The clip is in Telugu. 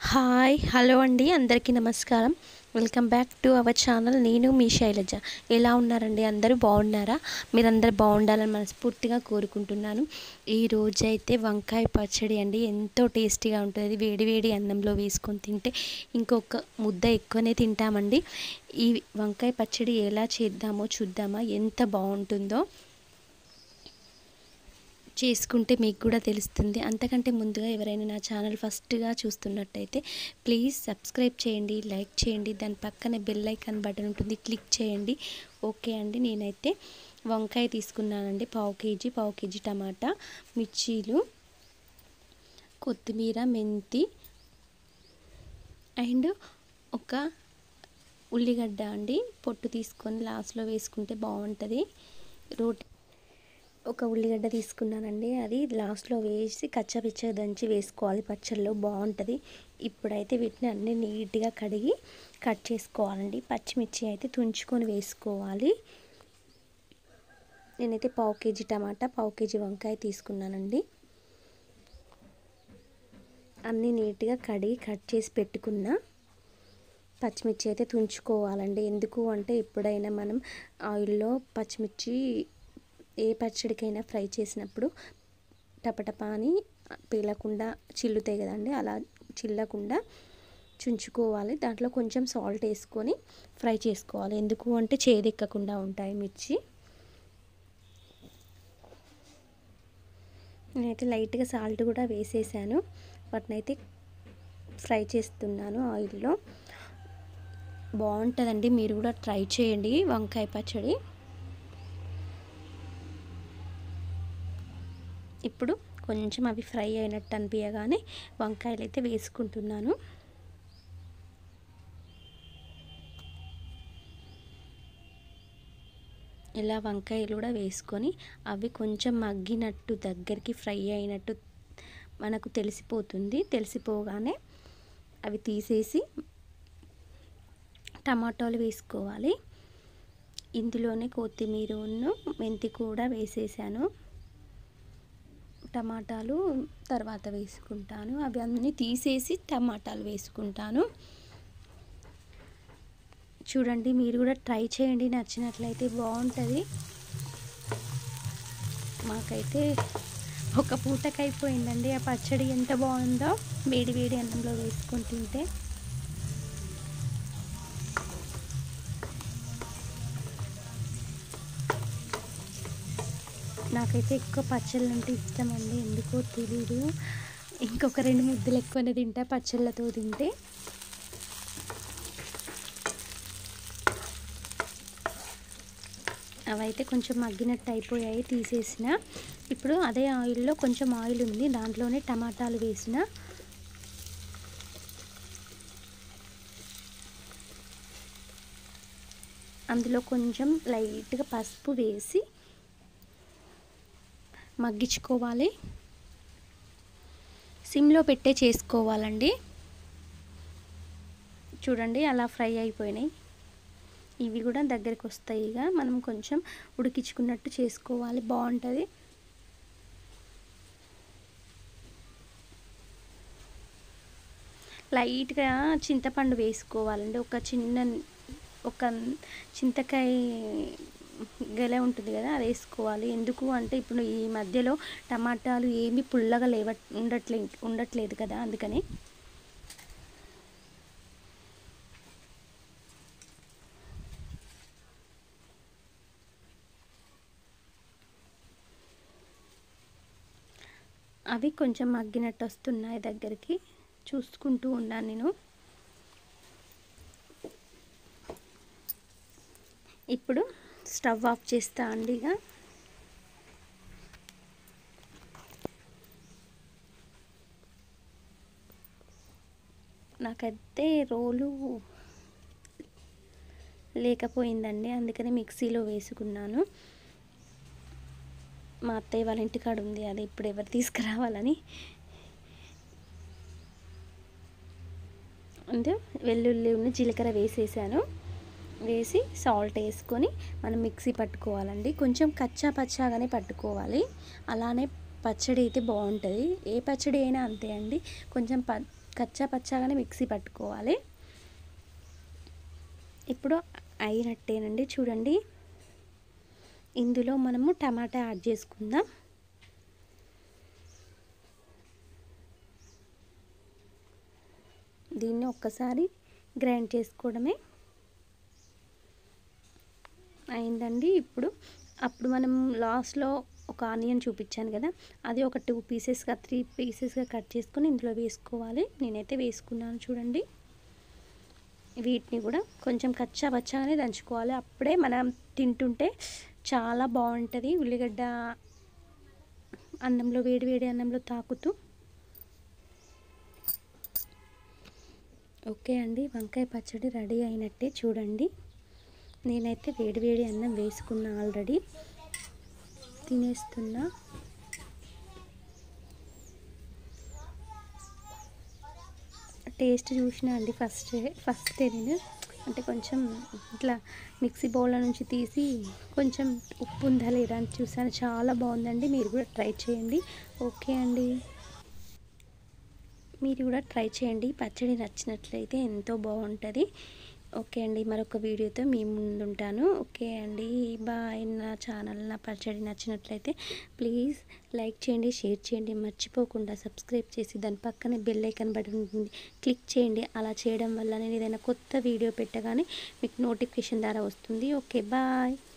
హాయ్ హలో అండి అందరికీ నమస్కారం welcome back to our channel నేను మీ శైలజ ఎలా ఉన్నారండి అందరూ బాగున్నారా మీరందరూ బాగుండాలని మనస్ఫూర్తిగా కోరుకుంటున్నాను ఈ రోజు అయితే వంకాయ పచ్చడి అండి ఎంతో టేస్టీగా ఉంటుంది వేడి వేడి అన్నంలో వేసుకొని తింటే ఇంకొక ముద్ద ఎక్కువనే తింటామండి ఈ వంకాయ పచ్చడి ఎలా చేద్దామో చూద్దామా ఎంత బాగుంటుందో చేసుకుంటే మీకు కూడా తెలుస్తుంది అంతకంటే ముందుగా ఎవరైనా నా ఛానల్ ఫస్ట్గా చూస్తున్నట్టయితే ప్లీజ్ సబ్స్క్రైబ్ చేయండి లైక్ చేయండి దాని పక్కన బెల్ ఐకాన్ బటన్ ఉంటుంది క్లిక్ చేయండి ఓకే అండి నేనైతే వంకాయ తీసుకున్నానండి పావు కేజీ పావు కేజీ టమాటా మిర్చీలు కొత్తిమీర మెంతి అండ్ ఒక ఉల్లిగడ్డ అండి పొట్టు తీసుకొని లాస్ట్లో వేసుకుంటే బాగుంటుంది రోటి ఒక ఉల్లిగడ్డ తీసుకున్నానండి అది లాస్ట్లో వేసి కచ్చపిచ్చ దంచి వేసుకోవాలి పచ్చళ్ళలో బాగుంటుంది ఇప్పుడైతే వీటిని అన్ని నీట్గా కడిగి కట్ చేసుకోవాలండి పచ్చిమిర్చి అయితే తుంచుకొని వేసుకోవాలి నేనైతే పావు కేజీ టమాటా పావు కేజీ వంకాయ తీసుకున్నానండి అన్నీ నీట్గా కడిగి కట్ చేసి పెట్టుకున్న పచ్చిమిర్చి అయితే తుంచుకోవాలండి ఎందుకు అంటే ఎప్పుడైనా మనం ఆయిల్లో పచ్చిమిర్చి ఏ పచ్చడికైనా ఫ్రై చేసినప్పుడు టపటపా అని పీలకుండా చిల్లుతాయి కదండి అలా చిల్లకుండా చుంచుకోవాలి దాంట్లో కొంచెం సాల్ట్ వేసుకొని ఫ్రై చేసుకోవాలి ఎందుకు అంటే చేదెక్కకుండా ఉంటాయి మిర్చి నేనైతే లైట్గా సాల్ట్ కూడా వేసేసాను వాటిని అయితే ఫ్రై చేస్తున్నాను ఆయిల్లో బాగుంటుందండి మీరు కూడా ట్రై చేయండి వంకాయ పచ్చడి ఇప్పుడు కొంచెం అవి ఫ్రై అయినట్టు అనిపించగానే వంకాయలు అయితే వేసుకుంటున్నాను ఇలా వంకాయలు కూడా వేసుకొని అవి కొంచెం మగ్గినట్టు దగ్గరికి ఫ్రై అయినట్టు మనకు తెలిసిపోతుంది తెలిసిపోగానే అవి తీసేసి టమాటాలు వేసుకోవాలి ఇందులోనే కొత్తిమీరను మెంతి కూడా వేసేసాను టమాటాలు తర్వాత వేసుకుంటాను అవి అన్నీ తీసేసి టమాటాలు వేసుకుంటాను చూడండి మీరు కూడా ట్రై చేయండి నచ్చినట్లయితే బాగుంటుంది మాకైతే ఒక పూటకి అయిపోయిందండి ఆ పచ్చడి ఎంత బాగుందో వేడి వేడి అన్నంలో వేసుకొని తింటే నాకైతే ఎక్కువ పచ్చళ్ళు అంటే ఇష్టం అండి ఎందుకో తెలీదు ఇంకొక రెండు ముద్దలు ఎక్కువనే తింటా పచ్చళ్ళతో తింటే అవైతే కొంచెం మగ్గినట్టు అయిపోయాయి తీసేసిన ఇప్పుడు అదే ఆయిల్లో కొంచెం ఆయిల్ ఉంది దాంట్లోనే టమాటాలు వేసిన అందులో కొంచెం లైట్గా పసుపు వేసి మగ్గించుకోవాలి సిమ్లో పెట్టే చేసుకోవాలండి చూడండి అలా ఫ్రై అయిపోయినాయి ఇవి కూడా దగ్గరికి వస్తాయి ఇక మనం కొంచెం ఉడికించుకున్నట్టు చేసుకోవాలి బాగుంటుంది లైట్గా చింతపండు వేసుకోవాలండి ఒక చిన్న ఒక చింతకాయ గెల ఉంటుంది కదా అది వేసుకోవాలి ఎందుకు అంటే ఇప్పుడు ఈ మధ్యలో టమాటాలు ఏమీ పుల్లగా లేవ ఉండట్లే ఉండట్లేదు కదా అందుకని అవి కొంచెం మగ్గినట్టు వస్తున్నాయి దగ్గరికి చూసుకుంటూ ఉన్నాను నేను ఇప్పుడు స్టవ్ ఆఫ్ చేస్తా అండి ఇక నాకైతే రోలు లేకపోయిందండి అందుకని మిక్సీలో వేసుకున్నాను మా అత్తయ్య వాళ్ళ ఇంటికాడ ఉంది అది ఇప్పుడు ఎవరు తీసుకురావాలని అంటే వెల్లుల్లి ఉన్న జీలకర్ర వేసేసాను వేసి సాల్ట్ వేసుకొని మనం మిక్సీ పట్టుకోవాలండి కొంచెం కచ్చా పచ్చాగానే పట్టుకోవాలి అలానే పచ్చడి అయితే బాగుంటుంది ఏ పచ్చడి అయినా అంతే అండి కొంచెం ప కచ్చా పచ్చాగానే మిక్సీ పట్టుకోవాలి ఇప్పుడు అయినట్టేనండి చూడండి ఇందులో మనము టమాటా యాడ్ చేసుకుందాం దీన్ని ఒక్కసారి గ్రైండ్ చేసుకోవడమే అయిందండి ఇప్పుడు అప్పుడు మనం లాస్ట్లో ఒక ఆనియన్ చూపించాను కదా అది ఒక టూ పీసెస్గా త్రీ పీసెస్గా కట్ చేసుకొని ఇందులో వేసుకోవాలి నేనైతే వేసుకున్నాను చూడండి వీటిని కూడా కొంచెం కచ్చా పచ్చాగానే దంచుకోవాలి అప్పుడే మనం తింటుంటే చాలా బాగుంటుంది ఉల్లిగడ్డ అన్నంలో వేడి వేడి అన్నంలో తాకుతూ ఓకే అండి వంకాయ పచ్చడి రెడీ అయినట్టే చూడండి నేనైతే వేడి వేడి అన్నం వేసుకున్నా ఆల్రెడీ తినేస్తున్నా టేస్ట్ చూసినా అండి ఫస్ట్ ఫస్ట్ నేను అంటే కొంచెం ఇట్లా మిక్సీ బౌల్ నుంచి తీసి కొంచెం ఉప్పు ఉందా లేదా అని చూసాను చాలా బాగుందండి మీరు కూడా ట్రై చేయండి ఓకే అండి మీరు కూడా ట్రై చేయండి పచ్చడి నచ్చినట్లయితే ఎంతో బాగుంటుంది ఓకే అండి మరొక వీడియోతో మీ ముందుంటాను ఓకే అండి బాయ్ నా ఛానల్ నా పచ్చడి నచ్చినట్లయితే ప్లీజ్ లైక్ చేయండి షేర్ చేయండి మర్చిపోకుండా సబ్స్క్రైబ్ చేసి దాని పక్కనే బెల్ ఐకన్ బటన్ ఉంటుంది క్లిక్ చేయండి అలా చేయడం వల్ల నేను ఏదైనా కొత్త వీడియో పెట్టగానే మీకు నోటిఫికేషన్ ద్వారా వస్తుంది ఓకే బాయ్